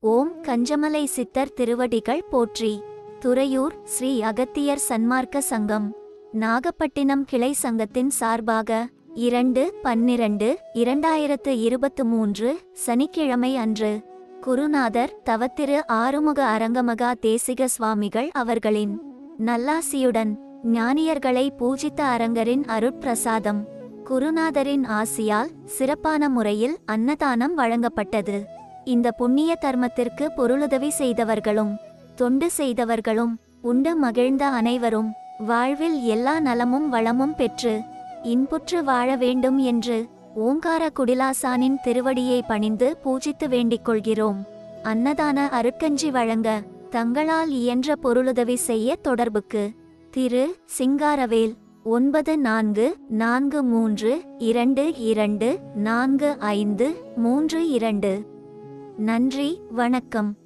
ஓம் கஞ்சமலை சித்தர் திருவடிகள் போற்றி துறையூர் ஸ்ரீ அகத்தியர் சன்மார்க்க சங்கம் நாகப்பட்டினம் கிளை சங்கத்தின் சார்பாக இரண்டு பன்னிரண்டு இரண்டாயிரத்து இருபத்து மூன்று சனிக்கிழமை அன்று குருநாதர் தவத்திரு ஆறுமுக அரங்கமகா தேசிக சுவாமிகள் அவர்களின் நல்லாசியுடன் ஞானியர்களை பூஜித்த அரங்கரின் அருட்பிரசாதம் குருநாதரின் ஆசியால் சிறப்பான முறையில் அன்னதானம் வழங்கப்பட்டது இந்த புண்ணிய தர்மத்திற்கு பொருளுதவி செய்தவர்களும் தொண்டு செய்தவர்களும் உண்டு மகிழ்ந்த அனைவரும் வாழ்வில் எல்லா நலமும் வளமும் பெற்று இன்புற்று வாழ வேண்டும் என்று ஓங்கார குடிலாசானின் திருவடியை பணிந்து பூஜித்து வேண்டிக் கொள்கிறோம் அன்னதான அருட்கஞ்சி வழங்க தங்களால் இயன்ற பொருளுதவி செய்ய தொடர்புக்கு திரு சிங்காரவேல் ஒன்பது நான்கு நான்கு மூன்று இரண்டு இரண்டு நான்கு ஐந்து மூன்று இரண்டு நன்றி வணக்கம்